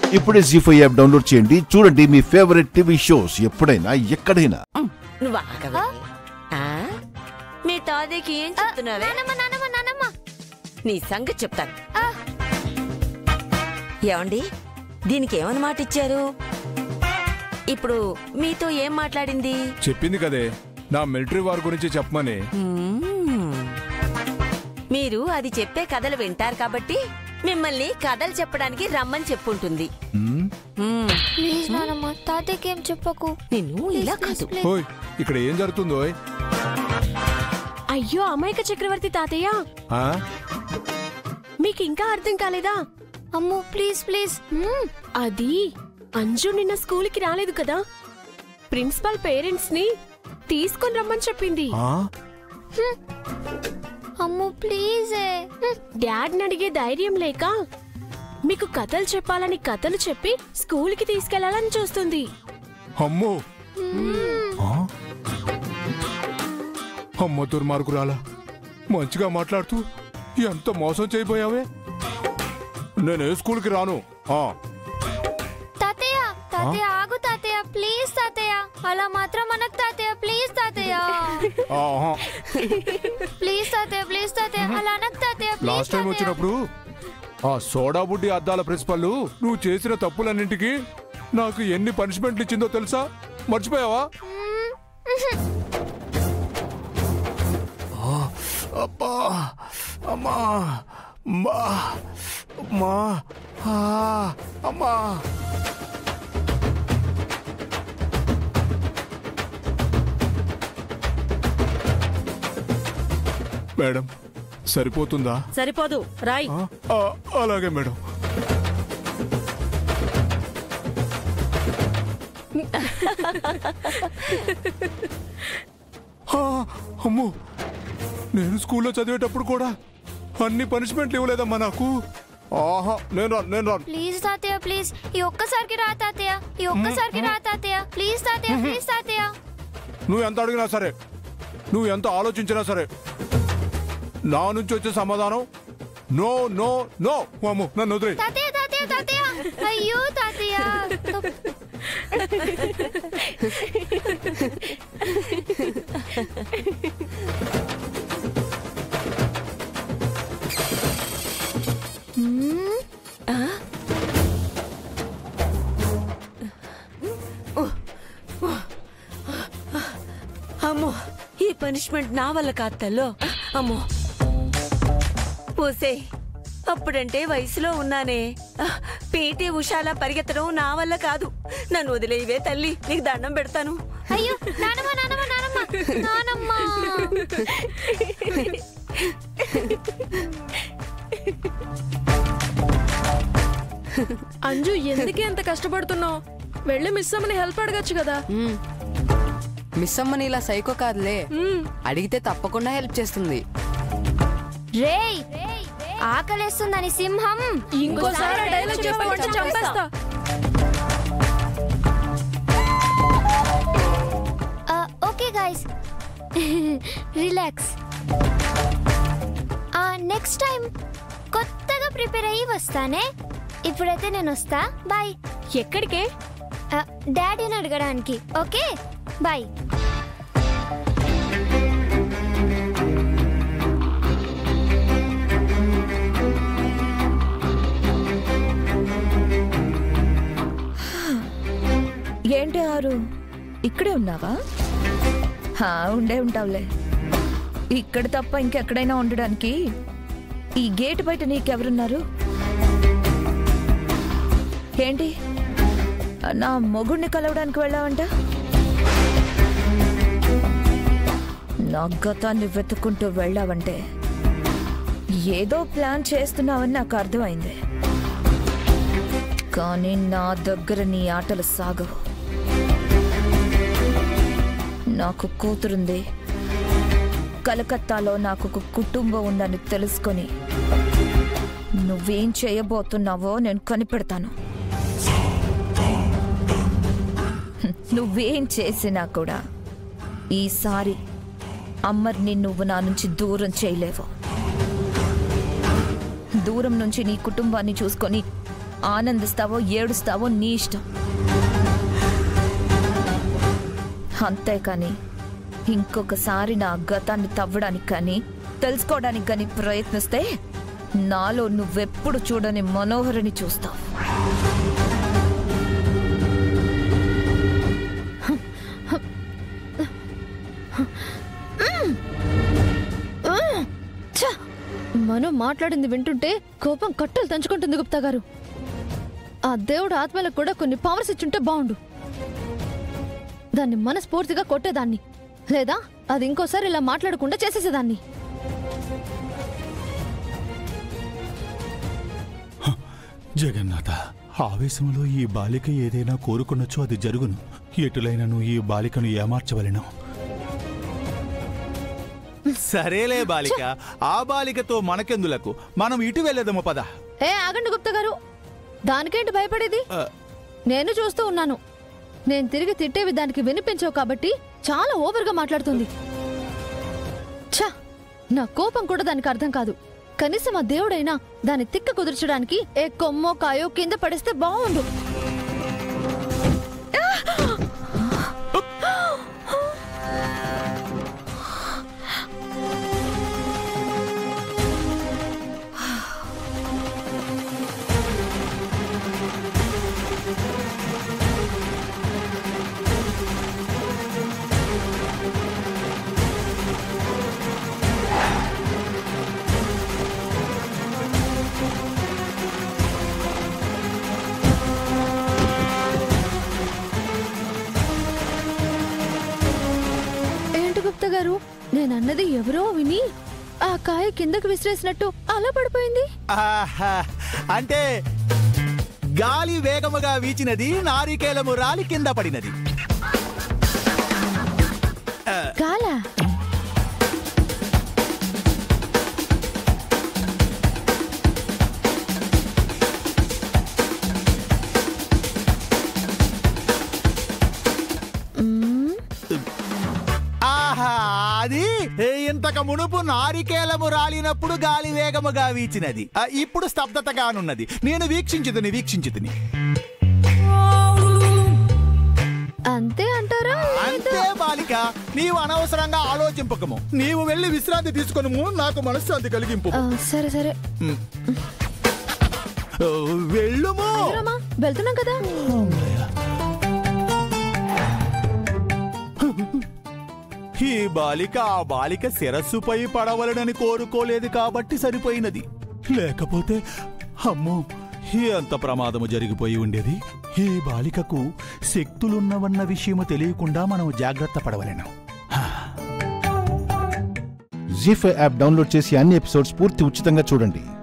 ఇప్పుడే G five app download చేయండి చూడండి మీ ఫేవరెట్ టీవీ షోస్ ఎప్పుడైనా ఎక్కడైనా నువ్వు ఆగవే. ఆ? మీ తాతయ్యకి ఏం చెప్తున్నావే నానమ్మ నానమ్మ నానమ్మ నీ సంగతి చెప్తాను ఆ. ఏమండి దీనికి ఏమని మాట ఇచ్చారు ఇప్పుడు మీతో ఏం మాట్లాడింది చెప్పింది కదే నా మిలిటరీ వార్ గురించి చెప్పమని మ్మ్. మీరు అది చెప్పే కథలు వింటారు కాబట్టి మిమ్మల్ని కథలు చెప్పడానికి రమ్మని చెప్పుంటుంది హ్మ్? మ్మ్. ప్లీజ్ నానమ్మ తాతయ్యకి ఏం చెప్పకు నిన్ను ఇలా కాదు ఓయ్ ఇక్కడ ఏం జరుగుతుందో ఓయ్? అయ్యో అమాయక చక్రవర్తి తాతయ్య ఆ? మీకు ఇంకా అర్థం కాలేదా అమ్ము ప్లీజ్ ప్లీజ్ మ్మ్. అది అంజు నిన్న స్కూల్కి రాలేదు కదా ప్రిన్సిపల్ పేరెంట్స్ ని తీసుకొని రమ్మని చెప్పింది ఆ? అమ్ము ప్లీజ్ డాడ్ని అడిగే ధైర్యం లేక మీకు కథలు చెప్పాలని కథలు చెప్పి స్కూల్కి తీసుకెళ్లాలని చూస్తుంది అమ్మో ఆ? అమ్మో దుర్మార్గురాలా మంచిగా మాట్లాడుతూ ఎంత మోసం చేయబోయావే నేను ఏ స్కూల్కి రాను ఆ, తాతయ్య తాతయ్య ఆగు తాతయ్య ప్లీజ్ తాతయ్య అలా మాత్రం మనకు తాతయ్య ప్లీజ్ తాతయ్య ఆహా. ప్లీజ్ తాతయ్య ప్లీజ్ తాతయ్య అలా అనకు తాతయ్య ప్లీజ్ లాస్ట్ టైం వచ్చినప్పుడు ఆ సోడా బుడ్డి అద్దాల ప్రిన్సిపల్ నువ్వు చేసిన తప్పులన్నింటికి నాకు ఎన్ని పనిష్మెంట్లు ఇచ్చిందో తెలుసా మర్చిపోయావా ఆ, అబ్బా అమ్మా అమ్మా అమ్మా ఆ, అమ్మా మేడం సరిపోతుందా సరిపోదు రాయ్ ఆ, ఆ, అలాగే మేడం ఆ, అమ్మో నేను స్కూల్లో చదివేటప్పుడు కూడా అన్ని పనిష్మెంట్లు ఇవ్వలేదమ్మా నాకు ఆహా నేను రాను నేను రాను ప్లీజ్ తాతయ్య ప్లీజ్ ఈ ఒక్కసారికి రా తాతయ్య ఈ ఒక్కసారికి రా తాతయ్య ప్లీజ్ తాతయ్య ప్లీజ్ తాతయ్య నువ్వు ఎంత అడిగినా సరే నువ్వు ఎంత ఆలోచించినా సరే నా నుంచి వచ్చే సమాధానం నో నో నో అమ్ము నన్ను వదిలే తాతయ్య తాతయ్య తాతయ్య అయ్యో తాతయ్య అమ్మో ఈ పనిష్మెంట్ నా వల్ల కాదు తల్లో అమ్మో ఓసే అప్పుడంటే వయసులో ఉన్నానే పీటీ ఉషాలా పరిగెత్తడం నా వల్ల కాదు నన్ను వదిలేవే తల్లి నీకు దండం పెడతాను అయ్యో నానమ్మ నానమ్మ నానమ్మ నానమ్మ అంజు ఎందుకే అంత కష్టపడుతున్నావు వెళ్ళి మిస్ అమ్మని హెల్ప్ అడగచ్చు కదా మిస్ అమ్మని ఇలా సైకో కాదులే అడిగితే తప్పకుండా హెల్ప్ చేస్తుంది రేయ్ ఆకలేస్తుందని సింహం ఇంకోసారి ఆ డైలాగ్ చెప్పావంటే చంపేస్తా okay guys relax next time కొత్తగా ప్రిపేర్ అయ్యి వస్తానే ఇప్పుడైతే నేను వస్తా బాయ్ ఎక్కడికే డాడీని అడగడానికి ఓకే బాయ్ ఏంటి ఆరు ఇక్కడే ఉన్నావా హా, ఉండే ఉంటావులే ఇక్కడ తప్ప ఇంకెక్కడైనా ఉండడానికి ఈ గేట్ బయట నీకెవరున్నారు ఏంటి నా మొగుడిని కలవడానికి వెళ్ళావంట నా గతాన్ని వెతుక్కుంటూ వెళ్ళావంటే ఏదో ప్లాన్ చేస్తున్నావని నాకు అర్థమైంది కానీ నా దగ్గర నీ ఆటలు సాగవు నాకు కూతురుంది కలకత్తాలో నాకు ఒక కుటుంబం ఉందని తెలుసుకొని నువ్వేం చేయబోతున్నావో నేను కనిపెడతాను నువ్వేం చేసినా కూడా ఈసారి అమ్మర్ని నువ్వు నా నుంచి దూరం చేయలేవు దూరం నుంచి నీ కుటుంబాన్ని చూసుకొని ఆనందిస్తావో ఏడుస్తావో నీ ఇష్టం అంతేకాని ఇంకొకసారి నా గతాన్ని తవ్వడానికి కానీ తెలుసుకోవడానికి కానీ ప్రయత్నిస్తే నాలో నువ్వెప్పుడు చూడని మనోహరిని చూస్తావు ఛ! మనం మాట్లాడింది వింటుంటే కోపం కట్టలు తంచుకుంటుంది గుప్తా గారు ఆ దేవుడు ఆత్మలకు కూడా కొన్ని పవర్స్ ఇచ్చుంటే బాగుండు దాన్ని మనస్ఫూర్తిగా కొట్టేదాన్ని లేదా అది ఇంకోసారి ఇలా మాట్లాడకుండా చేసేసేదాన్ని జగన్నాథ ఆవేశంలో ఈ బాలిక ఏదైనా కోరుకున్నచో అది జరుగును ఎటులైనను ఈ బాలికను ఏమార్చవలెను సరేలే బాలిక ఆ బాలికతో మనకెందులకు మనం ఇటు వెళ్ళదము పద ఏ ఆగండి గుప్తా గారు దానికేంటి భయపడేది నేను చూస్తూ ఉన్నాను నేను తిరిగి తిట్టేవి దానికి వినిపించవు కాబట్టి చాలా ఓవర్గా మాట్లాడుతుంది ఛ నా కోపం కూడా దానికి అర్థం కాదు కనీసం ఆ దేవుడైనా దాని తిక్క కుదుర్చడానికి ఏ కొమ్మో కాయో కింద పడేస్తే బాగుండు ఏంటి గుప్తా గారు నేనన్నది ఎవరో విని ఆ కాయ కిందకు విసిరేసినట్టు అలా పడిపోయింది ఆహా, అంటే గాలి వేగముగా వీచినది నారికేలము రాలి కింద పడినది కాలా మ్మ్. ఆహా అది ఇంతకు మునుపు నారికేలము రాలినప్పుడు గాలి వేగముగా వీచినది ఆ, ఇప్పుడు స్తబ్దతగానున్నది నేను వీక్షించుతుని వీక్షించుతుని అంతే అంటారా అంతే బాలిక నీవు అనవసరంగా ఆలోచింపకము నీవు వెళ్ళి విశ్రాంతి తీసుకొనుము నాకు మనశ్శాంతి కలిగింపు ఆ, సరే సరే ఓ, వెళ్ళుము దూరమా వెళ్తున్నాం కదా ఈ బాలిక ఆ బాలిక శిరస్సుపై పడవలనని కోరుకోలేదు కాబట్టి సరిపోయినది లేకపోతే అమ్మో ఎంత ప్రమాదము జరిగిపోయి ఉండేది ఈ బాలికకు శక్తులున్నవన్న విషయము తెలియకుండా మనం జాగ్రత్త పడవలెను జీ ఫైవ్ యాప్ డౌన్లోడ్ చేసి అన్ని ఎపిసోడ్స్ పూర్తి ఉచితంగా చూడండి